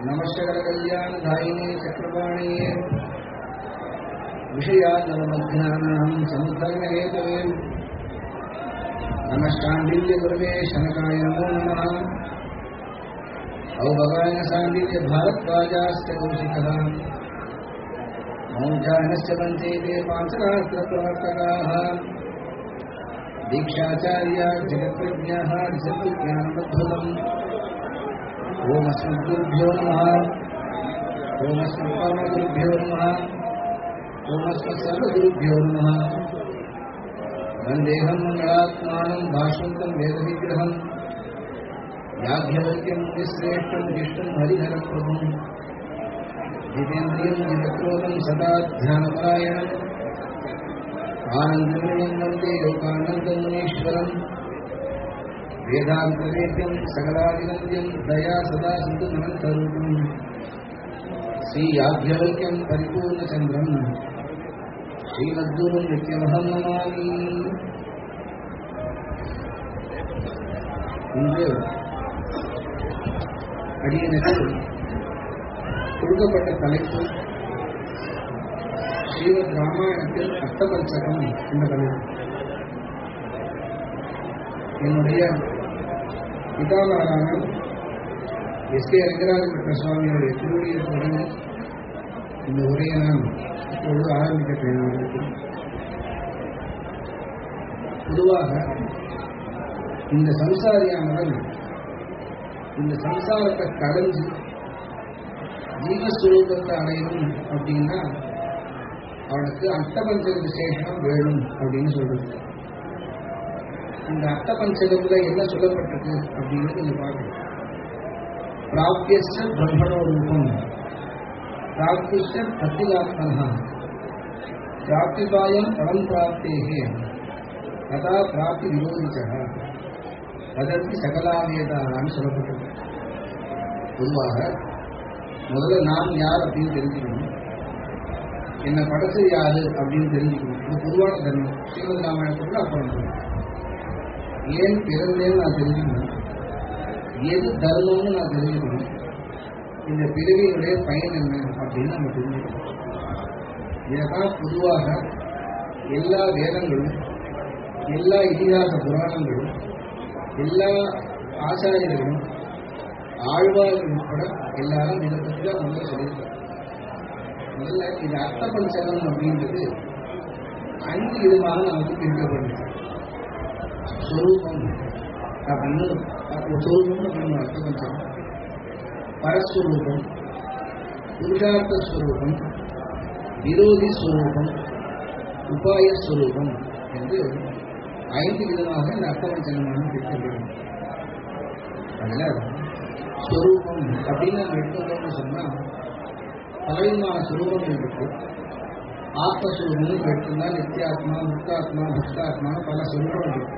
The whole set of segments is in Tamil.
नमश्चरकल्याणधायिने चक्रवाणीये विषयानवमध्यानां समुद्धरणहेतवे नमश्चाण्डिल्यगुरवे शनकाय नमो नमः औभगाय साण्डिल्य भारद्वाजास्य कौशिकः मौञ्चानश्च पञ्चेते पाञ्चरात्रप्रवर्तकाः दीक्षाचार्या जगत्प्रज्ञाः जगज्ञानमद्भुतम् ओमस्मद्गुरुभ्यो नमः ओमस्मत्परमगुरुभ्यो नमः ओमस्मत्सर्वगुरुभ्यो नमः वन्देहं मङ्गलात्मानं भाषन्तं वेदविग्रहम् याज्ञवल्क्यं विश्रेष्ठं विष्णुं हरिहरप्रभुम् जितेन्द्रियं जितक्रोधं सदा ध्यानपरायणम् आनन्दमयं वन्दे लोकानन्दमुनीश्वरम् वेदान्तवेद्यं सकलादिनन्द्यं दया सदा सिन्धुमनन्तरूपम् श्रीयाज्ञवल्क्यं परिपूर्णचन्द्रम् श्रीमद्गुरुं नित्यमहं नमामि இன்று அடியனுக்கு கொடுக்கப்பட்ட தலைப்பு ஸ்ரீமத் ராமாயணத்தில் அர்த்தபஞ்சகம் என்ற தலைப்பு என்னுடைய பிதாமகரான எஸ் கே ரங்கராஜபட்ட சுவாமியுடைய திருவடியுடன் இந்த உரையை நான் இப்பொழுது ஆரம்பிக்க தேவையில்லை பொதுவாக இந்த சம்சாரியானவன் இந்த சம்சாரத்தை கடந்து ஜீவஸ்வரூபத்தை அடையணும் அப்படின்னா அவனுக்கு அஷ்டபஞ்ச விசேஷம் வேணும் அப்படின்னு சொல்றது இந்த அஷ்டபஞ்சகத்துல என்ன சொல்லப்பட்டிருக்கு அப்படின்னு நீங்க பார்க்கணும் பிராப்தியஸ்ட பிரம்மணோ ரூபம் பிராப்திஷ்ட பத்திராத்மனா பிராப்திபாயம் பரம் பிராப்தேகே ததா பிராப்தி விரோதிச்சா அதற்கு சகலாவேதான்னு சொல்லப்பட்டது பொதுவாக முதல்ல நான் யார் அப்படின்னு தெரிஞ்சுக்கணும் என்னை படைச்சது யாரு அப்படின்னு தெரிஞ்சுக்கணும் இது பொதுவான தர்மம் ஸ்ரீமத் ராமாயணத்துக்கு அப்புறம் ஏன் பிறந்தேன்னு நான் தெரிஞ்சுக்கணும் எது தர்மம்னு நான் தெரிஞ்சுக்கணும் இந்த பிறவியுடைய பயன் என்ன அப்படின்னு நம்ம தெரிஞ்சுக்கணும் இதைதான் பொதுவாக எல்லா வேதங்களும் எல்லா இதிகாச புராணங்களும் எல்லா ஆச்சாரியர்களும் ஆழ்வார்கள் உட்பட எல்லாரும் இதை பற்றி தான் முதல்ல சொல்லியிருக்காங்க முதல்ல இது அர்த்த பஞ்சகம் அப்படின்றது ஐந்து விதமாக நமக்கு பிரிக்கப்படுது ஸ்வரூபம் அப்படின்னு ஸ்வரூபம் அப்படின்னு அர்த்த பஞ்சகம் பரஸ்வரூபம் புருஷார்த்த ஸ்வரூபம் விரோதி ஸ்வரூபம் உபாய ஸ்வரூபம் என்று ஐந்து விதமாக இந்த அர்த்தவஞ்சனமான பிரிக்கப்படுகிறது அதுல ஸ்வரூபம் அப்படின்னு நம்ம எடுத்துட்டோம்னு சொன்னா பலவிதமான சுரூபங்கள் இருக்கு ஆத்மஸ்வரூபம் எடுத்துனா நித்தியாத்மா முக்தாத்மா பக்தாத்மா பல சுரூபங்கள் இருக்கு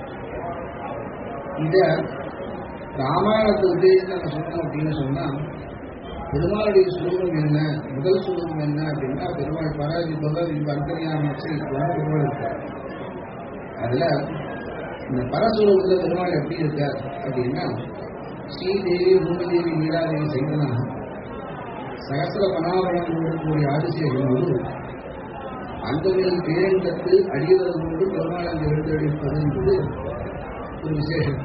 இத ராமாயணத்தை உத்தேசித்து நம்ம சொல்லணும் அப்படின்னு சொன்னா பெருமாளுடைய சுரூபம் என்ன முதல் சுரூபம் என்ன அப்படின்னா பெருமாள் பராஜி பகவதி அந்தரியாம பெருமாள் இருக்கார் அதுல இந்த பரஸ்வரூபத்தில் பெருமாள் எப்படி இருக்கார் அப்படின்னா ஸ்ரீதேவி பூமிதேவி நீலாதேவி செய்தனா சகசிர பனாவரணம் கூடிய ஆதிசேகனோடு அந்த பேரண்டத்து அடியவர்கள் கொண்டு பெருமாள் அங்கு எழுந்தெடுப்பது என்பது ஒரு விசேஷம்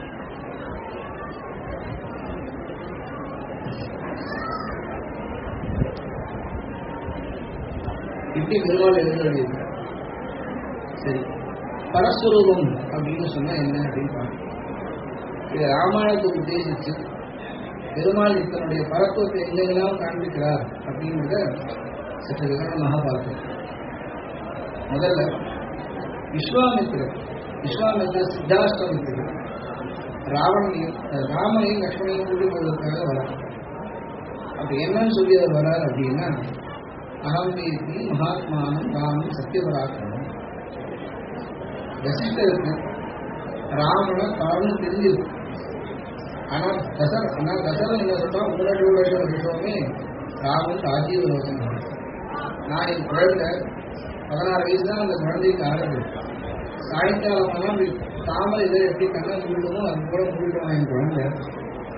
இப்படி பெருமாள் எழுந்தெழுதியிருக்கார் சரி பரஸ்வரூபம் அப்படின்னு சொன்னா என்ன அப்படின்னு பார்க்கணும் இது ராமாயணத்தை உத்தேசிச்சு பெருமாள் தன்னுடைய பரத்துவத்தை எங்கெல்லாம் காண்பிக்கிறார் அப்படிங்கிறத சற்று விவரமாக பார்க்கணும் முதல்ல விஸ்வாமித்திரர் விஸ்வாமித்திரர் சித்தாஷ்டமித்திரர் ராவணையும் ராமனையும் லக்ஷ்மணையும் கூட்டி போவதற்காக வரார் அப்ப என்னன்னு சொல்லி அவர் வரார் அப்படின்னா அகம்பீர்த்தி மகாத்மானம் ராமன் சத்தியபராக்கிரமம் வசிஷ்டருக்கு ராமனை காரணம் தெரிஞ்சிருக்கு ஆனா தசர் ஆனா தசரன் என்ன சொல்றான் உடனடி உலக விஷயமே ராமன் ராஜீவ ரோசன் நான் என் குழந்தை பதினாறு வயசு தான் அந்த குழந்தைக்கு ஆகுது சாயங்காலம் ஆனால் தாமரை இதை எப்படி கண்ணை மூடுமோ அது கூட மூடிடுவான் என் குழந்தை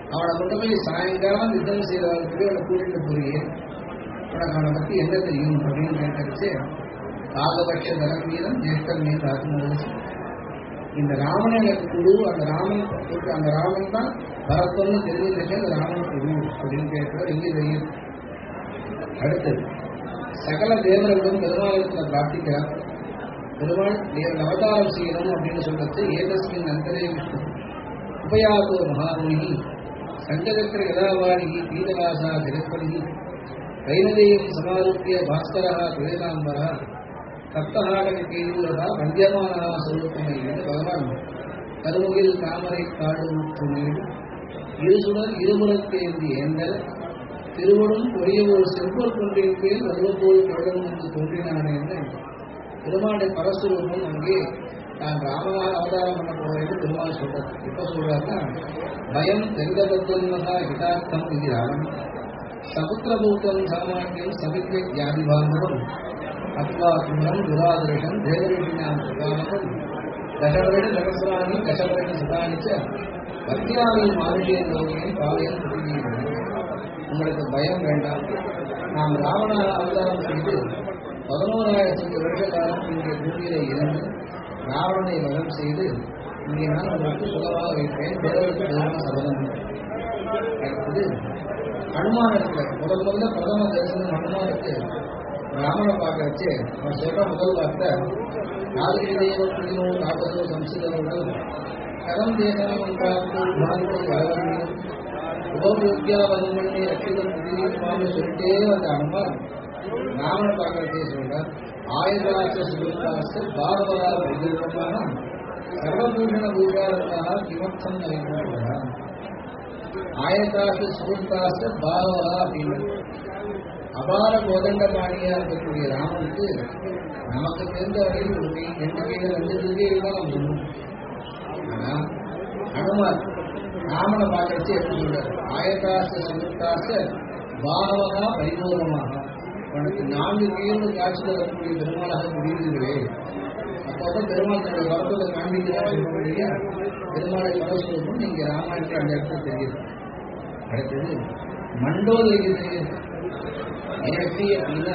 அவனை கொண்டு போய் சாயங்காலம் யுத்தம் செய்தவர்களுக்கு அவனை கூட்டிட்டு போறீங்க உனக்கு அவனை பத்தி என்ன தெரியும் அப்படின்னு கேட்டடிச்சு பாகபட்ச தரம் வீதம் ஜேஷ்டர் மீது ஆத்மோசி இந்த ராமனை எனக்கு குரு அந்த ராமன் இருக்கு, அந்த ராமன் தான் பரத்தம்னு தெரிஞ்சுட்டு அந்த ராமன் குரு அப்படின்னு கேட்கிறார் இங்கே தெரியும் அடுத்தது சகல தேவர்களும் பெருமாளத்துல பிரார்த்திக்கிறார் பெருமாள் தேவன் அவதாரம் செய்யணும் அப்படின்னு சொல்றது ஏதஸ்மின் அந்தரே விஷ்ணு உபயாதோ மகாமுனி சங்கச்சக்கர கதாவாணி பீதவாசா ஜெகத்பதி கைனதேயம் சமாரூபிய பாஸ்கரா துவேதாம்பரா சப்தஹாடக கேயூரதா வந்தியமானா சொலுத்தமை என்று பகவான் கருமுகில் தாமரை காடு துணியில் இருசுடர் இருபுறத்தேந்தி ஏந்தல் திருவடும் பொரியவோர் செல்வர் கொண்டின் பேர் வருவபோல் தொடரும் என்று தோன்றினான் என்று பெருமாளுடைய பரஸ்வரூபம் அங்கே நான் ராமனாக அவதாரம் பண்ண போறேன் என்று பெருமாள் சொல்றார் இப்ப சொல்றாருன்னா பயம் தெரிந்தபத்தன்மகா ஹிதார்த்தம் இது ராமன் சமுத்திரபூத்தம் சாமானியம் சமிக்ஞை ஜாதி பாந்தவம் அத்வா குணம் துராதர்ஷம் தேவரிஷினாம் சுகாமகம் தசவரட சகசிராணி தசவரட சுதானிச்ச பக்தியாமி மானுஷியன் லோகியின் பாளையம் புரிகிறேன் உங்களுக்கு பயம் வேண்டாம் நாம் ராவண அவதாரம் செய்து பதினோராயிரத்தி வருஷ காலம் இங்கே பூமியில இருந்து ராவணனை வதம் செய்து இங்கே நான் உங்களுக்கு சுலமாக வைப்பேன் தேவருக்கு தேவன சபதம் அடுத்தது ஹனுமானுக்கு முதல் முதல்ல பிரதம தரிசனம் ஹனுமானுக்கு ராமனை பார்க்கறச்சு அவன் சொல்ற முதல் வார்த்தை நாலு தெய்வத்தினோ நாற்பதோ சம்ஸ்கிருதங்கள் கரம் தேசம் பார்த்து குணங்கள் வரவழையும் உபயோகியா வதமண்ணி ரட்சிதம் புதியமான்னு சொல்லிட்டே வந்த அனுமான் ராமனை பார்க்கறதே சொல்றார் ஆயுதாச சுகத்தாச பாரவரா விதூபமாக சர்வபூஷண பூஜாரத்தாக கிமர்த்தம் நைபுணர்களா ஆயதாச சுகத்தாச பாரவரா அப்படின்னு அபார கோதண்டபாணியா இருக்கக்கூடிய ராமனுக்கு நமக்கு தெரிந்த வரையில் ஒரு கை ரெண்டு கையில ரெண்டு திருகையில் தான் நம்ம சொல்லுவோம் ஆனா ஹனுமான் ராமனை பார்க்கறச்சு எப்படி சொல்றாரு ஆயதாச சுகத்தாச பாரவகா பரிபூர்ணமாக உனக்கு நான்கு கையோடு காட்சி தரக்கூடிய பெருமாளாக முடியுதுங்களே அப்போதான் பெருமாள் தன்னுடைய வரப்பதை காண்பிக்கிறார் சொல்ல இல்லையா பெருமாளை பரஸ்வரூபம் நீங்க ராமாயணத்தில் அந்த இடத்துல தெரியுது அடுத்தது மண்டோதரிக்கு தெரியுது எப்படி அப்படின்னா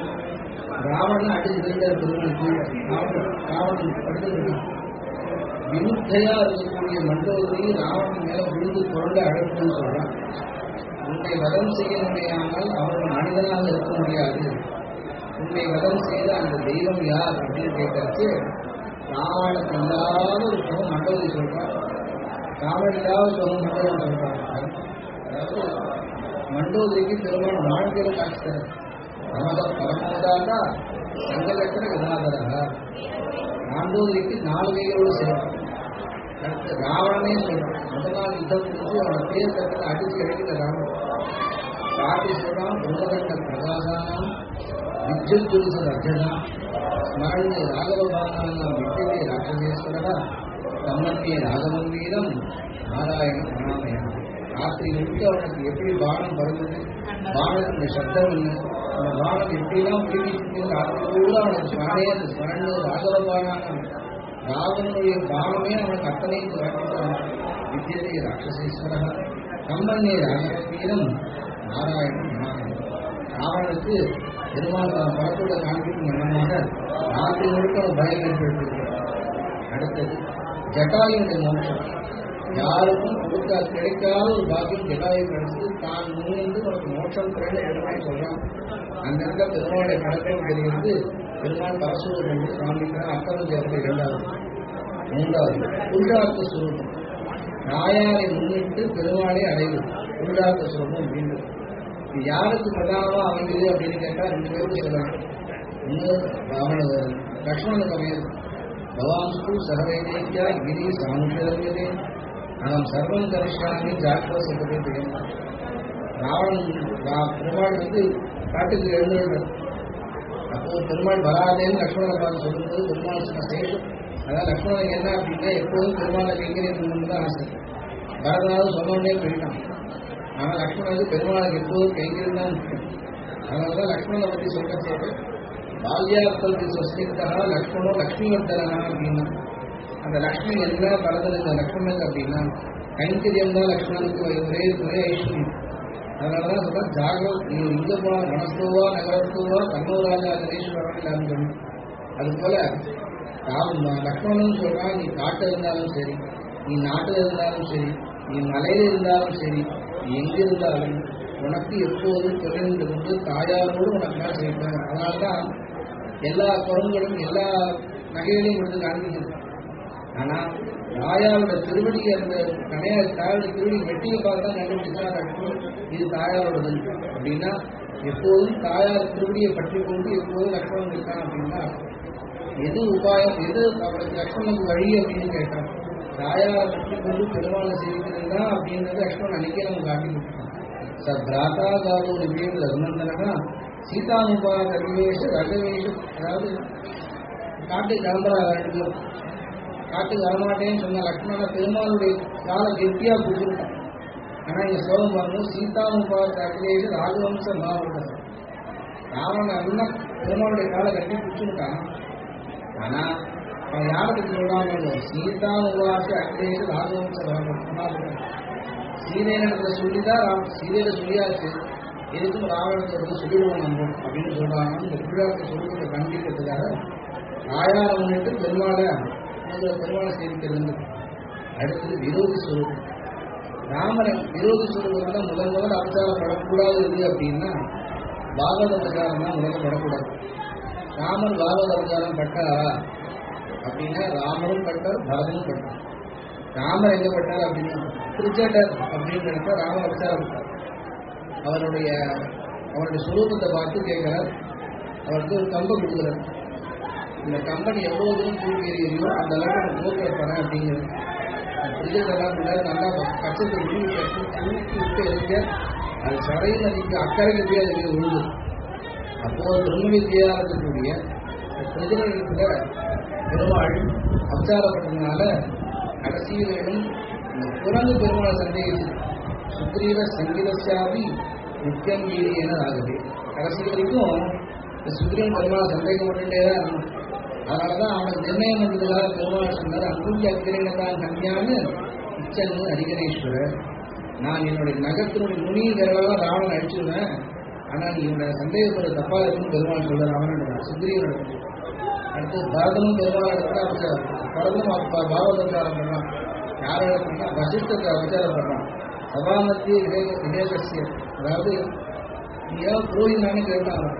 ராவணன் அடிச்சு தெரிஞ்சார் பெருமாள் கீழே ராவணன் ராவணன் படுத்துருக்கான் விமுத்தையா இருக்கக்கூடிய மண்டோதரி ராவணன் மேல விழுந்து புரண்டு அழைப்புன்னு சொல்றான் உன்னை வதம் செய்ய முடியாமல் அவன் மனிதனாக இருக்க முடியாது உன்னை வதம் செய்த அந்த தெய்வம் யார் அப்படின்னு கேட்கறச்சு ராவணனுக்கு இல்லாத ஒரு சுகம் மண்டோதரி சொல்றான் ராவணன் இல்லாத சுகம் மண்டோதரி சொல்றான் அதாவது மண்டோதரிக்கு பெருமாள் வாழ்க்கையில காட்சி தர நமத பரமோதாதா சங்கலக்கர கதாதரா மாண்டோதரிக்கு நாலு கைகளோடு செய்வான் அடுத்து ராவணனே சொல்றான் முதல் நாள் யுத்தம் முடிஞ்சு அவனை பேர் கட்டத்தை அடிச்சு எடுக்கிற ராவணன் காட்டி சொல்றான் பிரம்மதண்ட பிரகாசானம் வித்யுத் துருச ரஜனா ஸ்மரண்ய ராகவபானாம் வித்தியதே ராட்சசேஸ்வரா சம்மத்திய ராகவம் வீரம் நாராயண பிரணாமயம் ராத்திரி விட்டு அவனுக்கு எப்படி பானம் பறந்தது பானத்தின் சப்தம் என்ன அந்த பானம் எப்படிலாம் பிடிக்கிட்டு ராத்திரி கூட அவனுக்கு ஸ்மரணே அந்த ஸ்மரண்ய ராகவபானாம் ராவனுடைய பாவமே அவனுக்கு அத்தனையும் காட்டித்தான் வித்தியதே ராட்சசேஸ்வர சம்பன்னே ராஜவீரம் நாராயணன் நாராயணன் ராவனுக்கு பெருமாள் படத்தோட காண்பிக்கும் எண்ணமாக ராத்திரி முழுக்க அவன் பயம் ஏற்படுத்தியிருக்கிறார் அடுத்தது ஜட்டாயுடைய மோட்சம் யாருக்கும் கொடுக்க கிடைக்காத ஒரு பாக்கியம் ஜட்டாயு கிடைச்சது தான் முன்னிருந்து உனக்கு மோட்சம் கிடையாது பெருமாள் சொல்றான் அந்த இடத்துல பெருமாளுடைய கடற்கரை தெரிகிறது பெருமாள் பரசுவர் என்று காண்பிக்கிறார் அக்கரம் சேர்ந்த இரண்டாவது மூன்றாவது புருஷார்த்த சுரூபம் நாயாரை முன்னிட்டு பெருமாளை அடைவது புருஷார்த்த சுரூபம் மீண்டும் இது யாருக்கு பிரதானமா அமைந்தது அப்படின்னு கேட்டா ரெண்டு பேரும் சொல்லலாம் ஒன்று அவன லக்ஷ்மணனுக்கு அமையாது பவான்ஸ்கு சகவைதேக்கியா கிரி சாமுஷரமியதே அகம் சர்வம் கரிஷ்டாமி ஜாக்கிர சொல்றதே தெரியும் ராவணன் ரா- பெருமாள் வந்து காட்டுக்கு எழுந்துள்ளார் அப்போ பெருமாள் வராதேன்னு லக்ஷ்மணனை பார்த்து சொல்லும்போது பெருமாள் சொன்ன சேஷம் அதாவது லக்ஷ்மணன் என்ன அப்படின்னா எப்போதும் பெருமாளை கைங்கரியம் பண்ணணும்னு தான் ஆசை பரதனாவது சொன்ன உடனே போயிட்டான் ஆனா லக்ஷ்மணனுக்கு பெருமாளுக்கு எப்போதும் கைங்கரியம் தான் முக்கியம் அதனாலதான் லக்ஷ்மணனை பத்தி சொல்ல சேரு பால்யார்த்தத்தில் சொஸ்தித்தா லக்ஷ்மணோ லக்ஷ்மிவர்தனா அப்படின்னா அந்த லக்ஷ்மி என்ன பரதன் இந்த லக்ஷ்மணனுக்கு அப்படின்னா கைங்கரியம் தான் லக்ஷ்மணனுக்கு ஒரே ஒரே ஐஸ்வர்யம் அதனாலதான் சொல்றேன் ஜாகிரத் நீ இங்க போனா மனசுவா நகரத்துவா கண்ணூராஜா ஜனேஸ்வரன் இல்லாமல் சொல்லணும் அது போல ராம் லக்ஷ்மணன் சொல்றான் நீ காட்டுல இருந்தாலும் சரி நீ நாட்டுல இருந்தாலும் சரி நீ மலையில இருந்தாலும் சரி நீ எங்க இருந்தாலும் உனக்கு எப்போதும் தொழில் கொண்டு தாயாரோடு உனக்கு நான் சேர்ப்பேன் அதனால்தான் எல்லா குரங்களும் எல்லா நகைகளையும் கொடுத்து காண்பிக்குது ஆனா தாயாரோட திருவடி அந்த கனையா தாயோட திருவடி வெட்டியை பார்த்தா கண்டுபிடிச்சா லட்சுமணன் இது தாயாரோடது அப்படின்னா எப்போதும் தாயார் திருவடியை பற்றி கொண்டு எப்போதும் லக்ஷ்மணன் இருக்கான் அப்படின்னா எது உபாயம் எது அவருக்கு லக்ஷ்மணனுக்கு வழி அப்படின்னு கேட்டான் தாயார் பற்றி கொண்டு பெருமாளை சேவிக்கிறது தான் அப்படின்றது லக்ஷ்மணன் அன்னைக்கே நம்ம காட்டி கொடுத்தான் ச பிராதா காலோ நிவேத ரகுநந்தனா சீதாமுபா ரவிவேஷ ரகவேஷ அதாவது காட்டுக்கு கிளம்புறா ரெண்டு பேரும் காட்டுக்கு வரமாட்டேன்னு சொன்ன லக்ஷ்மண பெருமாளுடைய கால கெட்டியா பிடிச்சிருக்கான் ஆனா இங்க சோகம் பாருங்க சீதாமுபா ரகவேஷ ராஜவம்ச மாவட்டம் ராவணன் அப்படின்னா பெருமாளுடைய காலை கட்டி பிடிச்சிருக்கான் ஆனா அவன் யாருக்கு சொல்றாங்க சீதா உருவாசி அக்ரேஷ ராஜவம்ச மாவட்டம் சீதையினத்துல சொல்லிதான் ராம் சீதையில சொல்லியாச்சு எதுக்கும் ராவணத்தை வந்து சொல்லிடுவோம் நம்ம அப்படின்னு சொல்றாங்க இந்த திருவிழாத்தை சொல்லுறதை கண்டிக்கிறதுக்காக ஆயாரம் முன்னிட்டு பெருமாளை முதல்ல பெருமாளை சேவிக்கிறது அடுத்தது விரோதி சுரூபம் ராமரன் விரோதி சுரூபம் தான் முதல் முதல் அவதாரம் படக்கூடாது எது அப்படின்னா பாகவத அவதாரம் தான் முதல்ல படக்கூடாது ராமர் பாகவத அவதாரம் பட்டாரா அப்படின்னா ராமரும் பட்டார் பரதனும் பட்டார் ராமர் எங்க பட்டார் அப்படின்னா திருச்சேட்டர் அப்படின்னு நினைச்சா ராமர் அவதாரம் பட்டார் அவருடைய அவருடைய சுரூபத்தை பார்த்து கேட்கிறார் அவருக்கு ஒரு கம்பம் கொடுக்குறார் இந்த கம்பெனி எவ்வளவு தூரம் தூக்கி எறியோ அந்த அளவுக்கு நான் போக்கு வைப்பேன் அப்படிங்கிறது ரிசல்ட் எல்லாம் பண்ணாரு நல்லா கச்சத்தை உருவி கட்டி தூக்கி விட்டு எரிஞ்ச அது சரை நதிக்கு அக்கறைக்கு போய் அது போய் விழுது அப்போ பிரம்ம வித்தியா இருக்கக்கூடிய பிரஜனத்துல பெருமாள் அப்சாரப்பட்டதுனால கடைசி வேணும் இந்த குரங்கு பெருமாளை சந்தேகிச்சு சுக்ரீவ சங்கீதசாபி நித்தியம் வீரியன ஆகுது கடைசி வரைக்கும் இந்த சுக்ரீவன் பெருமாளை சந்தேகப்பட்டுட்டே தான் இருந்தான் அதனாலதான் அவனுக்கு நிர்ணயம் வந்ததுக்காக பெருமாள் சொன்னார் அங்குஞ்ச அக்கிரீனதான் கன்யான்னு இச்சன்னு அரிகணேஸ்வரர் நான் என்னுடைய நகத்தினுடைய நுனி விரலால் ராவணன் அடிச்சிருவேன் ஆனா நீ இவனை சந்தேகப்படுற தப்பா இருக்குன்னு பெருமாள் சொல்ற ராவணன் சுக்ரீவன் அடுத்து பரதமும் பெருமாள் இடத்துல அவசாரம் பரதமும் அப்ப பாவதந்தாரம் பண்ணான் யார் இடத்துல வசிஷ்டத்தை அவசாரம் பண்ணான் சபாமத்திய விவேக விவேகசிய அதாவது நீ ஏதாவது புரோகிதானே கேட்டான் அவன்.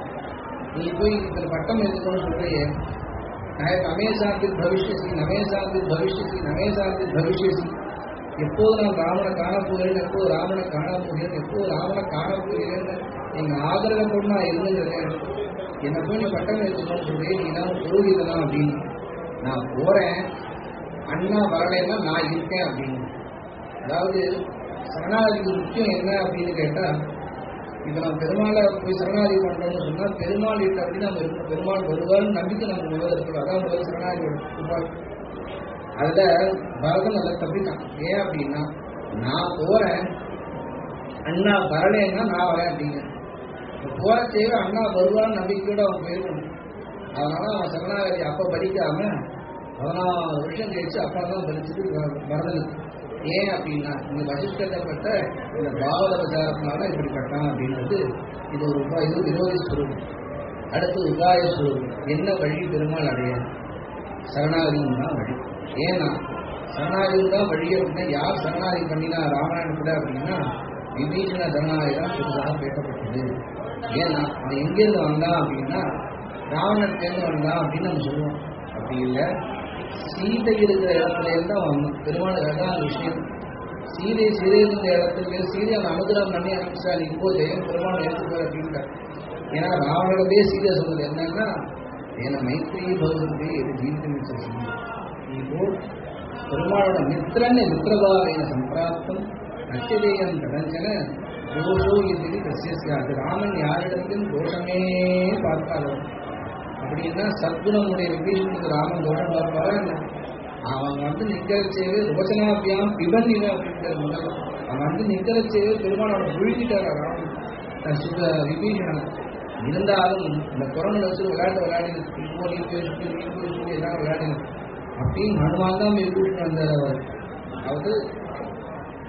நீ போய் இதில் பட்டம் எடுக்கணும்னு சொல்றியே நான் நமே சாந்தி பவிஷ்யசி நமே சாந்தி பவிஷ்யசி நமே சாந்தி பவிஷ்யசி எப்போது நான் ராமனை காண போகிறேன் எப்போது ராமனை காண போகிறேன் எப்போது ராமனை காண போகிறேன் எங்க ஆதரவை கொண்டு நான் இருந்துங்கிறேன் என்னை போய் நீ பட்டம் எடுத்துக்கணும்னு சொல்றேன் நீ தான் புரோகிதனா அப்படின்னு நான் போறேன் அண்ணா வரலைன்னா நான் இருக்கேன் அப்படின்னு அதாவது சரணாகதிக்கு முக்கியம் என்ன அப்படின்னு கேட்டா இப்ப நம்ம பெருமாளை போய் சரணாகதி பண்றோம்னு சொன்னா பெருமாள் கிட்ட அப்படின்னு நம்ம இருக்கணும் பெருமாள் வருவார்னு நம்பிக்கை நம்ம முதல்ல இருக்கணும் அதான் முதல்ல சரணாகதியோட உபாயம் அதுல பரதன் அதை தப்பிட்டான் ஏன் அப்படின்னா நான் போறேன் அண்ணா வரலைன்னா நான் வரேன் அப்படிங்க இப்ப போற செய்வ அண்ணா வருவான்னு நம்பிக்கையோட அவன் போயிருக்கணும் அதனால அவன் சரணாகதி அப்ப படிக்காம பதினாறு வருஷம் கழிச்சு அப்புறம் தான் படிச்சுட்டு பரதனுக்கு ஏன் அப்படின்னா இந்த வசிஷ்டப்பட்ட இந்த பாவத பிரச்சாரத்தினால இப்படிப்பட்டான் அப்படின்றது இது ஒரு உபா இது விரோதி ஸ்வரூபம் அடுத்து உபாய ஸ்வரூபம் என்ன வழி பெருமாள் அடைய சரணாகதியும் தான் வழி ஏன்னா சரணாகதி தான் வழி அப்படின்னா யார் சரணாகதி பண்ணினா ராமாயணத்துல அப்படின்னா விபீஷண சரணாகதி தான் பெரிதாக பேசப்பட்டது ஏன்னா அவன் எங்கிருந்து வந்தான் அப்படின்னா ராவணன் தேர்ந்து வந்தான் அப்படின்னு நம்ம சொல்லுவோம் அப்படி இல்லை சீதை இருக்கிற இடத்துல இருந்து அவன் வந்தான் பெருமாள் அதான் விஷயம் சீதை சிறை இருந்த இடத்துல சீதை அவன் அனுகிரகம் பண்ணி அனுப்பிச்சா நீ இப்போ ஜெயம் பெருமாள் எடுத்துப்பார் அப்படின்ட்டார் ஏன்னா ராவணனே சீதை சொன்னது என்னன்னா ஏன்னா மைத்திரி பகவதி இது ஜீவித மிச்சம் இப்போ பெருமாளோட மித்திரன் மித்திரபாவேன சம்பிராப்தம் நச்சதேயம் கடஞ்சன தோஷோ இது தசியாது ராமன் யாரிடத்திலும் தோஷமே பார்க்காதவன் அப்படின்னா சத்குணமுடைய விபீஷனுக்கு ராமன் தோஷம் பார்ப்பாரா என்ன அவன் வந்து நிக்கிற செய்வே ரோச்சனாபியாம் பிபந்தின அப்படிங்கிற முதல்ல அவன் வந்து நிக்கிற செய்வே பெருமானோட விழுங்கிட்டாரா ராமன் தன் சுக விபீஷணன் இருந்தாலும் இந்த குரங்கு வச்சு விளையாட்டு விளையாடினது இப்போ நீ பேசிட்டு நீ பேசிட்டு எல்லாம் விளையாடினது அப்பயும் ஹனுமான் தான் போய் கூட்டிட்டு வந்தார் அவர் அதாவது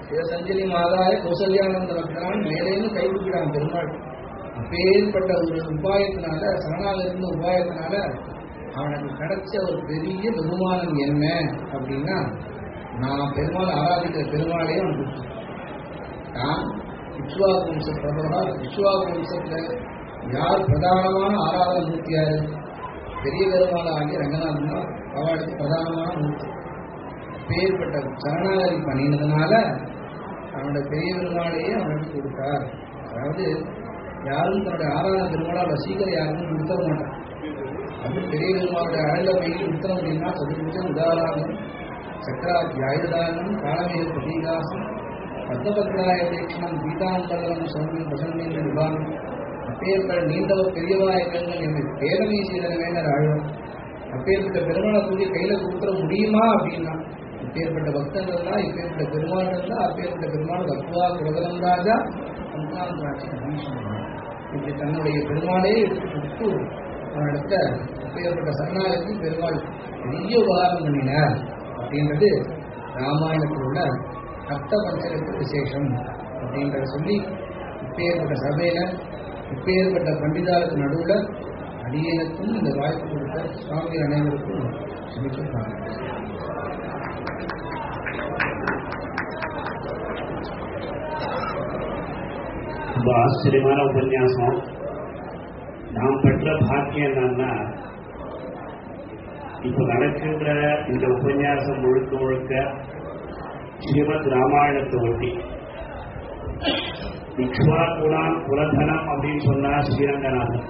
சிவசஞ்சலி மாதாய கௌசல்யானந்த பக்தான் மேலேன்னு கைவிட்டான் பெருமாள் அப்பேற்பட்ட ஒரு உபாயத்தினால சரணால இருந்த உபாயத்தினால அவனுக்கு கிடைச்ச ஒரு பெரிய வெகுமானம் என்ன அப்படின்னா நான் பெருமாள் ஆராதிக்கிற பெருமாளையே அவன் கொடுத்தான். நான் விஸ்வாக வம்ச பிரபலா விஸ்வாக வம்சத்துல யார் பிரதானமான ஆராதன மூர்த்தியாரு பெரிய பெருமாள் ஆகிய ரங்கநாதன் தான் அவளுக்கு பிரதானமான மூர்த்தி பேர்பட்ட சரணாகதி பண்ணினதுனால அவனோட பெரிய பெருமாளையே அவனுக்கு கொடுத்தார் அதாவது யாரும் தன்னுடைய ஆராதன பெருமாளா வசீகரை யாருக்கும் கொடுத்த மாட்டான் அது பெரிய பெருமாளுடைய அழல வெயில் கொடுத்தோம் அப்படின்னா சதுர்புஜம் உதாரணம் சக்கராத்தியாயுதானம் காலமேக பிரதீகாசம் பத்மபத்ராய தீட்சணம் பீதாம்பரம் சௌமியம் பிரசன்னின் விவாதம் அப்பேற்பட்ட நீண்டவ பெரியவாய கண்கள் என்னை பேரமை செய்தன வேண்டர் ஆழ்வார் அப்பேற்பட்ட பெருமாளை கூடிய கையில கொடுத்துட முடியுமா அப்படின்னா இப்பேற்பட்ட பக்தர்கள் தான் இப்பேற்பட்ட பெருமாள்கள் தான் அப்பேற்பட்ட பெருமாள் தத்துவா குலகலம் ராஜா சந்தான ராட்சி கணேசன் இப்படி தன்னுடைய பெருமாளே எடுத்து கொடுத்து அவனிடத்த அப்பேற்பட்ட சரணாகதி பெருமாள் பெரிய உபகாரம் பண்ணினார் அப்படின்றது ராமாயணத்தில் உள்ள சப்த பஞ்சகத்து விசேஷம் அப்படின்றத சொல்லி இப்பேற்பட்ட சபையில இப்பேற்பட்ட பண்டிதாருக்கு நடுவுல அடியனுக்கும் இந்த வாய்ப்பு கொடுத்த சுவாமி அனைவருக்கும் சமைச்சிருக்காங்க ரொம்ப ஆச்சரியமான உபன்யாசம் நாம் பெற்ற பாக்கியம் என்னன்னா இப்ப நடக்கின்ற இந்த உபன்யாசம் முழுக்க முழுக்க ஸ்ரீமத் ராமாயணத்தை ஒட்டி இக்ஷ்வா குணாம் குலதனம் அப்படின்னு சொன்னா ஸ்ரீரங்கநாதன்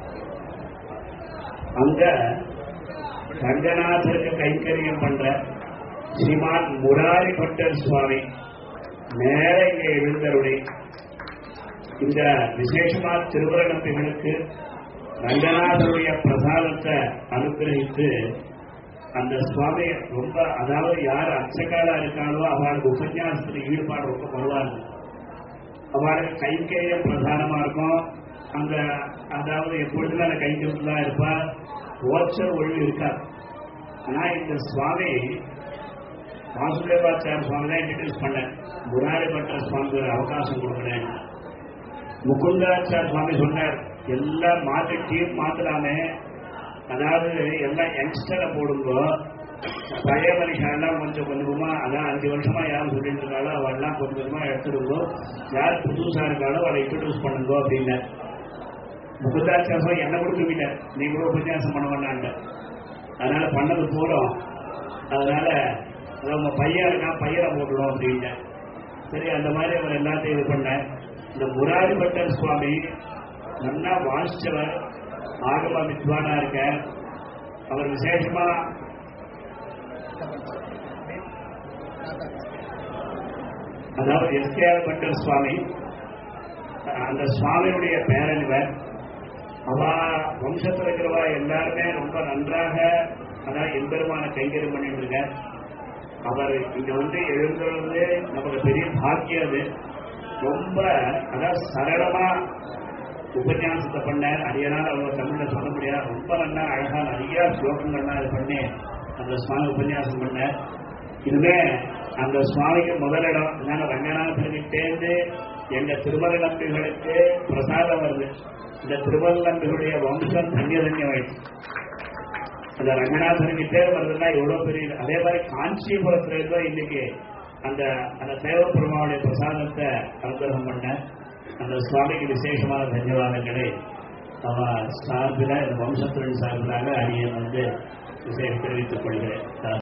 அங்க ரங்கநாதருக்கு கைங்கரியம் பண்ற ஸ்ரீமான் முராரி பட்டர் சுவாமி நேர இங்க எழுந்தருளி இந்த விசேஷமா திருவரணத்தினருக்கு ரங்கநாதருடைய பிரசாதத்தை அனுகிரகித்து அந்த சுவாமி ரொம்ப அதாவது யார் அர்ச்சகாலா இருக்காளோ அவளுக்கு உபன்யாசத்துல ஈடுபாடு ரொம்ப பரவாயில்ல அவளுக்கு கைங்கரியம் பிரதானமா இருக்கும் அந்த அதாவது எப்பொழுதுமே அந்த கைங்கரியத்துல தான் இருப்பா ஓச்சர் ஒழுங்கு இருக்காது ஆனா இந்த சுவாமி வாசுதேவாச்சார சுவாமி தான் இன்ட்ரடியூஸ் பண்ணேன் முராரி பட்ட சுவாமிக்கு ஒரு அவகாசம் கொடுக்குறேன் முகுந்தாச்சார் சுவாமி சொன்னார் எல்லாம் மாற்றி டீம் மாத்தலாமே அதாவது எல்லாம் யங்ஸ்டரை போடுங்கோ பழைய மனுஷன் கொஞ்சம் கொஞ்சமா அதான் அஞ்சு வருஷமா யாரும் சொல்லிட்டு இருக்காளோ அவெல்லாம் கொஞ்சம் கொஞ்சமா எடுத்துருங்கோ யார் புதுசா இருக்காளோ அவளை இன்ட்ரடியூஸ் பண்ணுங்கோ அப்படின்னு முகுந்தாச்சாரம் என்ன கொடுத்துக்கிட்ட நீ கூட உபன்யாசம் பண்ண வேண்டான்ட்ட அதனால பண்ணது போறோம் அதனால அதான் உங்க பையன் இருக்கான் பையனை போட்டுடும் அப்படின்னு சரி அந்த மாதிரி அவர் எல்லாத்தையும் இது பண்ண இந்த முராரி பட்டர் சுவாமி நல்லா வாசிச்சவர் ஆகம வித்வானா இருக்க அவர் விசேஷமா அதாவது எஸ்கேஆர் பட்டர் சுவாமி அந்த சுவாமியுடைய பேரன் இவர் அவ வம்சத்தில் இருக்கிறவா எல்லாருமே ரொம்ப நன்றாக அதான் எம்பெருமான கைங்கரியம் பண்ணிட்டு இருக்க அவர் இங்க வந்து எழுந்துறது நமக்கு பெரிய பாக்கியம் அது ரொம்ப அதாவது சரளமா உபன்யாசத்தை பண்ணார் அதையனால அவங்க தமிழ்ல சொல்ல முடியாது ரொம்ப நல்லா அழகா நிறைய ஸ்லோகங்கள்லாம் இது பண்ணி அந்த சுவாமி உபன்யாசம் பண்ணார் இதுவே அந்த சுவாமிக்கு முதலிடம் அதனால ரங்கநாதர்கிட்டேருந்து எங்க திருமல நம்பிகளுக்கு பிரசாதம் வருது இந்த திருமல நம்பிகளுடைய வம்சம் தன்ய தன்யமாயிடுச்சு அந்த ரங்கநாதனுக்கிட்டே வருதுன்னா எவ்வளவு பெரிய அதே மாதிரி காஞ்சிபுரத்துல இருந்தோ இன்னைக்கு அந்த அந்த தேவப்பெருமாவுடைய பிரசாதத்தை அனுகிரகம் பண்ண அந்த சுவாமிக்கு விசேஷமான தன்யவாதங்களை அவ சார்பில் இந்த வம்சத்தின் சார்பிலாக அடியன் வந்து விசேஷம் தெரிவித்துக் கொள்கிறேன்